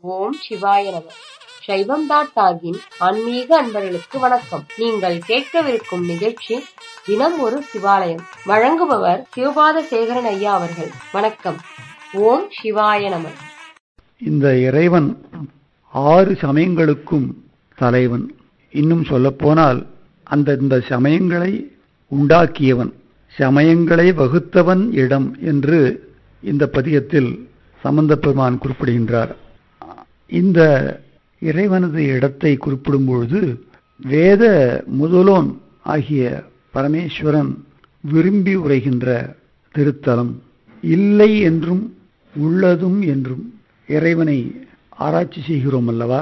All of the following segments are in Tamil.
ஓம் சிவாய நம சைவம் டாட் டாகின் ஆன்மீக அன்பர்களுக்கு வணக்கம் நீங்கள் கேட்கவிருக்கும் நிகழ்ச்சி தினம் ஒரு சிவாலயம் வழங்குபவர் சிவபாத சேகரன் ஐயா அவர்கள் வணக்கம் ஓம் சிவாய நம இந்த இறைவன் ஆறு சமயங்களுக்கும் தலைவன் இன்னும் சொல்லப்போனால் அந்தந்த சமயங்களை உண்டாக்கியவன் சமயங்களை வகுத்தவன் இடம் என்று இந்த பதிகத்தில் சம்பந்த பெருமான் குறிப்பிடுகின்றார் இந்த இறைவனது இடத்தை குறிப்பிடும் பொழுது வேத முதலோன் ஆகிய பரமேஸ்வரன் விரும்பி உரைகின்ற திருத்தலம் இல்லை என்றும் உள்ளதும் என்றும் இறைவனை ஆராய்ச்சி செய்கிறோம் அல்லவா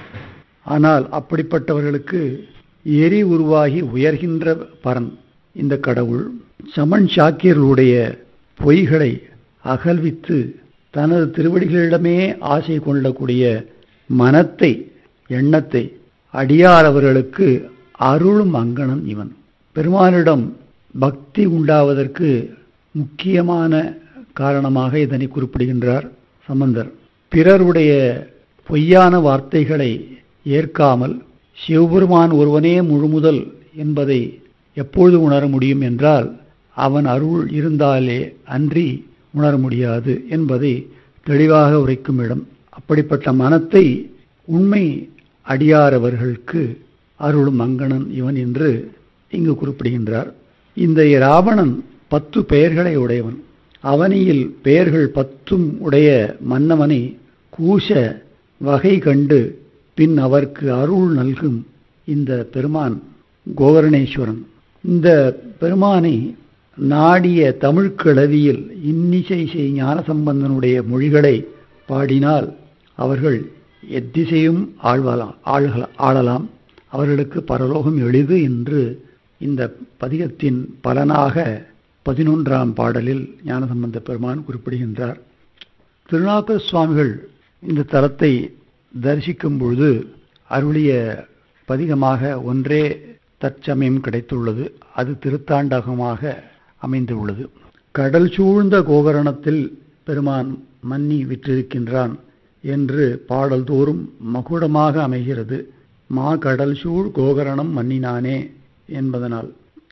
ஆனால் அப்படிப்பட்டவர்களுக்கு எரி உருவாகி உயர்கின்ற பரன் இந்த கடவுள் சமன் சாக்கியர்களுடைய பொய்களை அகல்வித்து தனது திருவடிகளிடமே ஆசை கொள்ளக்கூடிய மனத்தை எண்ணத்தை அடியாரவர்களுக்கு அருளும் அங்கணன் இவன் பெருமானிடம் பக்தி உண்டாவதற்கு முக்கியமான காரணமாக இதனை குறிப்பிடுகின்றார் சம்பந்தர் பிறருடைய பொய்யான வார்த்தைகளை ஏற்காமல் சிவபெருமான் ஒருவனே முழுமுதல் என்பதை எப்பொழுது உணர முடியும் என்றால் அவன் அருள் இருந்தாலே அன்றி உணர முடியாது என்பதை தெளிவாக உரைக்கும் இடம் அப்படிப்பட்ட மனத்தை உண்மை அடியாரவர்களுக்கு அருளும் மங்கணன் இவன் என்று இங்கு குறிப்பிடுகின்றார் இந்த ராவணன் பத்து பெயர்களை உடையவன் அவனியில் பெயர்கள் பத்தும் உடைய மன்னவனை கூச வகை கண்டு பின் அவருக்கு அருள் நல்கும் இந்த பெருமான் கோகர்ணேஸ்வரன் இந்த பெருமானை நாடிய தமிழ் கிளவியில் இன்னிசை செய் ஞானசம்பந்தனுடைய மொழிகளை பாடினால் அவர்கள் எத்திசையும் ஆழ்வலாம் ஆள்கள ஆளலாம் அவர்களுக்கு பரலோகம் எளிது என்று இந்த பதிகத்தின் பலனாக பதினொன்றாம் பாடலில் ஞானசம்பந்த பெருமான் குறிப்பிடுகின்றார் திருநாக்க சுவாமிகள் இந்த தலத்தை தரிசிக்கும் பொழுது அருளிய பதிகமாக ஒன்றே தற்சமயம் கிடைத்துள்ளது அது திருத்தாண்டகமாக அமைந்துள்ளது கடல் சூழ்ந்த கோகரணத்தில் பெருமான் மன்னி விற்றிருக்கின்றான் என்று பாடல் தோறும் மகுடமாக அமைகிறது மா கடல் சூழ் கோகரணம் மன்னினானே என்பதனால்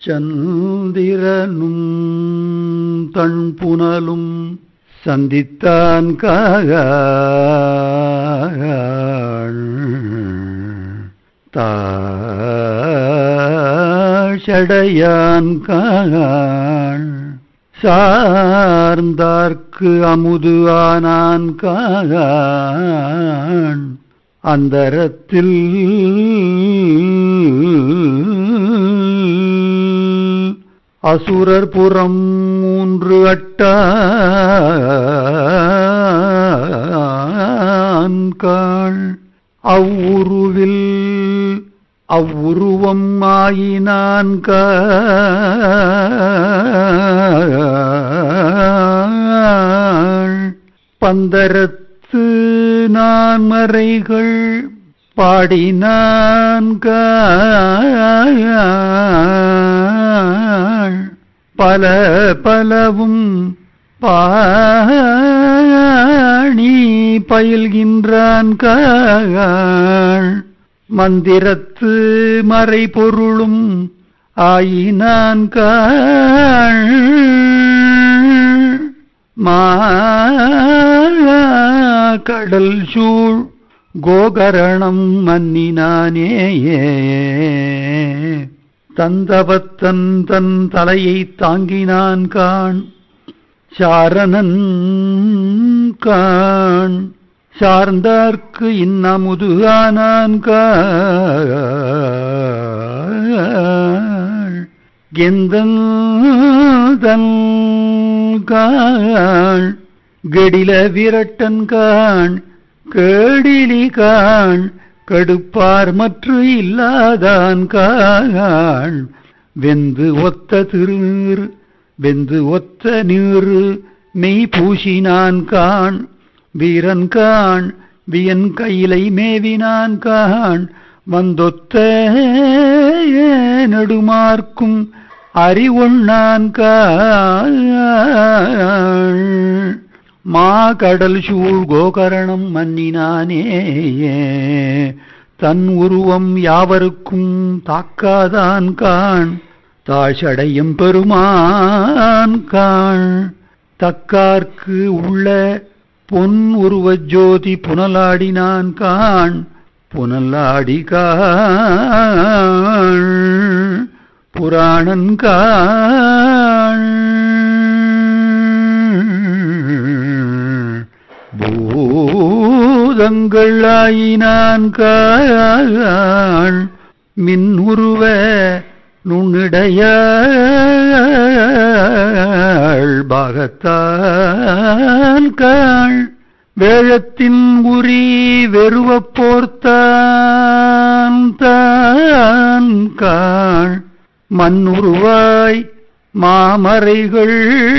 சந்திரனும் தன் புனலும் சந்தித்தான் தாழடையான் காள் சார்ந்தார்க்கு அமுது ஆனான் காள் அந்தரத்தில் அசுரர் புறம் மூன்று அட்டான் அவ்வுருவில் அவ்வுருவம் ஆயினான் பந்தரத்து நான் மறைகள் பாடினான் பல பலவும் பாணி பயில்கின்றான் காள் மந்திரத்து மறை பொருளும் ஆயினான் காள் மா கடல் சூழ் கோகரணம் மன்னினானேயே தந்தபத்தன் தன் தலையை தாங்கினான் கான் சாரணன் கான் சார்ந்தார்க்கு இன்னமுது ஆனான் கெந்தன் கான் கெடில விரட்டன் கான் கேடிலி கான் கடுப்பார் மற்ற இல்லாதான் கான் வெந்து ஒத்த திருநீர் வெந்து ஒத்த நீர் மெய் பூசினான் கான் வீரன் கான் வியன் கையிலை மேவினான் கான் வந்தொத்த நெடுமார்க்கும் அறிவொண்ணான் கான் மா கடல் சூழ் கோகரணம் மன்னினானே தன் உருவம் யாவருக்கும் தாக்காதான் காண் தாழ்சடையும் பெருமான் காண் தக்கார்க்கு உள்ள பொன் உருவ ஜோதி புனலாடினான் காண் புனலாடி காண் புராணன் காண் பூதங்கள் ஆயினான் காண் மின் உருவ நுண்ணிடையாள் பாகத்தான் காள் வேழத்தின் உரி வெறுவப் போர்த்தான் தான் காள் மண்ணுருவாய் மாமறைகள்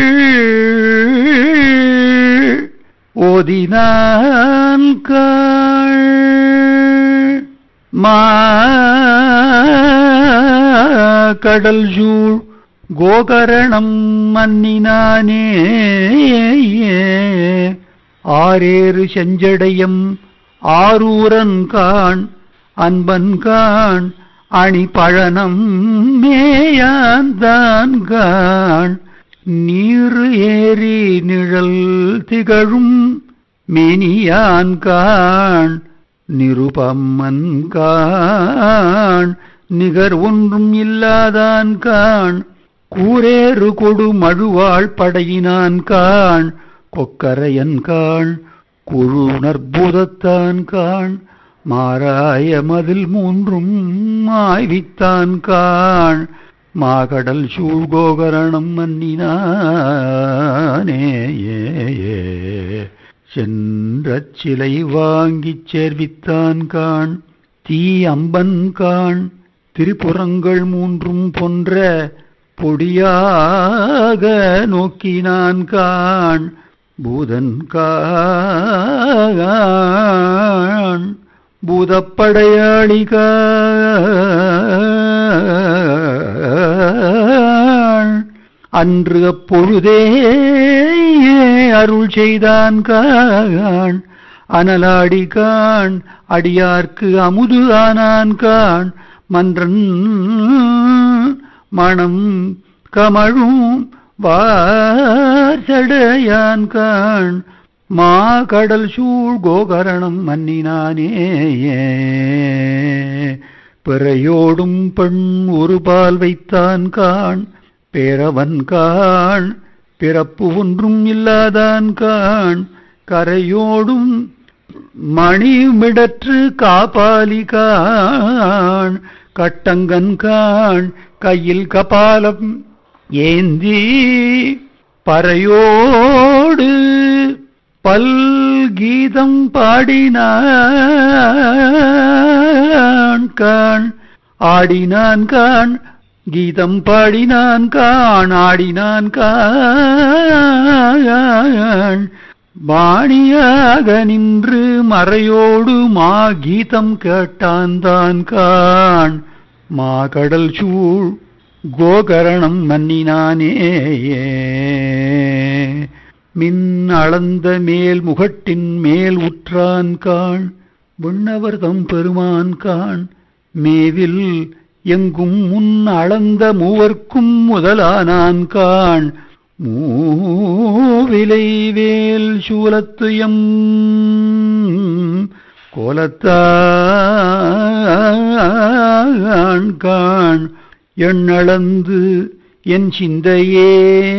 ஓதினான் காள் மா கடல் சூழ் கோகரணம் மன்னினானே ஆரேறு செஞ்சடையம் ஆரூரன் காண் அன்பன் காண் அணி பழனம் மேயாந்தான் காண் நீர் ஏறி நிழல் திகழும் மேனியான் காண் நிருபம்மன் காண் நிகர் ஒன்றும் இல்லாதான் காண் கூரேறு கொடு மழுவாள் படையினான் காண் கொக்கரையன் காண் குழு நற்புதத்தான் காண் மாறாய மதில் மூன்றும் ஆய்வித்தான் காண் மாகடல் சூழ்கோகரணம் மன்னினானே ஏ ஏ. சென்ற சிலை வாங்கிச் சேர்வித்தான் காண் தீ அம்பன் காண் திரிபுறங்கள் மூன்றும் போன்ற பொடியாக நோக்கினான் காண் பூதன் காண் பூதப்படையாளிக அன்று அப்பொழுதே அருள் செய்தான் காண் அனலாடி காண் அடியார்க்கு அமுது ஆனான் காண் மன்றன் மணம் கமழும் வாசடையான் காண் மா கடல் சூழ் கோகரணம் மன்னினானே பிறையோடும் பெண் ஒரு பால் வைத்தான் காண் பேரவன் காண் பிறப்பு ஒன்றும் இல்லாதான் காண் கரையோடும் மணிமிடற்று காபாலி காண் கட்டங்கன் காண் கையில் கபாலம் ஏந்தி பறையோடு பல் கீதம் பாடினான் காண் ஆடினான் காண் கீதம் பாடினான் காண் ஆடினான் காண் பாணியாக நின்று மறையோடு மா கீதம் கேட்டான் தான் காண் மா கடல் சூழ் கோகரணம் மன்னினானே மின் அளந்த மேல் முகட்டின் மேல் உற்றான் காண் விண்ணவர்தம் பெருமான் காண் மேவில் எங்கும் முன் அளந்த மூவர்க்கும் முதலானான் காண் மூவிலை வேல் சூலத்துயம் கோலத்தான் காண் எண்ணளந்து என் சிந்தையே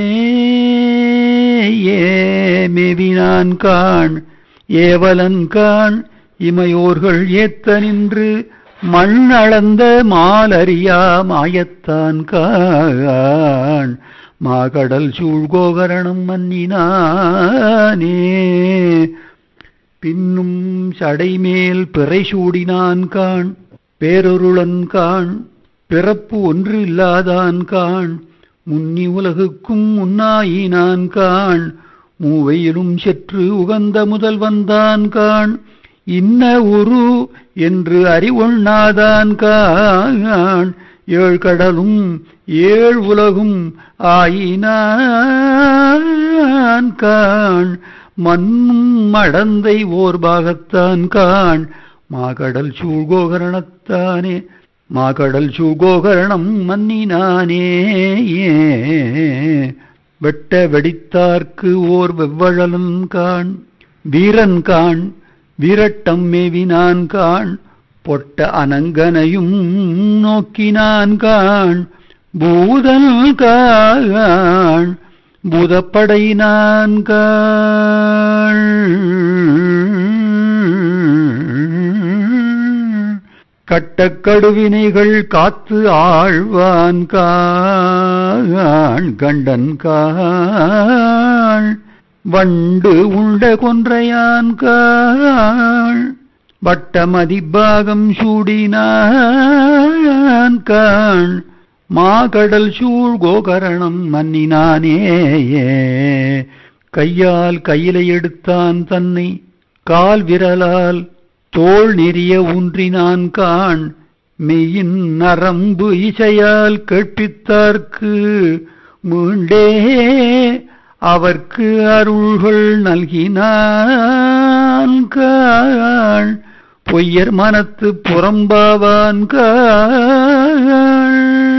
மேவினான் காண் ஏவலன் காண் இமையோர்கள் ஏத்த நின்று மண் அளந்த மாலறியா மாயத்தான் காண் மாகடல் சூழ்கோகரணம் மன்னினானே பின்னும் சடைமேல் பிறை சூடினான் காண் பேரொருளன் காண் பிறப்பு ஒன்று இல்லாதான் காண் முன்னி உலகுக்கும் முன்னாயினான் காண் மூவையிலும் செற்று உகந்த முதல் வந்தான் காண் இன்ன உரு என்று அறிவொண்ணாதான் காண் ஏழ் கடலும் ஏழ் உலகும் ஆயினான் காண் மண்ணும் மடந்தை ஓர் பாகத்தான் காண் மாகடல் சூழ்கோகரணத்தானே மாகடல் சூழ்கோகரணம் மன்னினானே வெட்ட வெடித்தார்க்கு ஓர் வெவ்வழலும் காண் வீரன் காண் வீரட்டம் மேவினான் காண் பொட்ட அனங்கனையும் நோக்கினான் காண் பூதல் காண் பூதப்படையினான் காண் கட்டக்கடுவினைகள் காத்து ஆழ்வான் காண் கண்டன் காண் வண்டு உண்ட கொன்றையான் காண் வட்டமதிபாகம் சூடினான் காண் மாகடல் சூழ் கோகரணம் மன்னினானே கையால் கையிலை எடுத்தான் தன்னை கால் விரலால் தோள் நெறிய ஊன்றினான் காண் மெய்யின் நரம்பு இசையால் கேட்பித்தார்க்கு மீண்டே அவர்க்கு அருள்கள் நல்கினான் காண் பொய்யர் மனத்து புறம்பாவான் காண்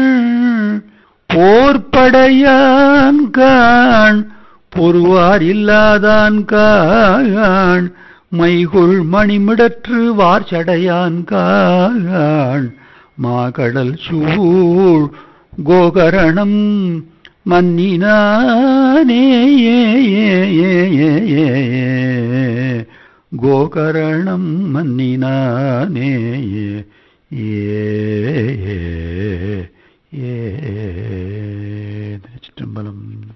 போர்ப்படையான் காண் பொறுவார் இல்லாதான் காண் மைகுள் மணிமிடற்று வார்ச்சடையான் காண் மாகடல் சூழ் கோகரணம் மன்னினானே கோகரணம் மன்னினானே ஏ ஏ திருச்சிற்றம்பலம்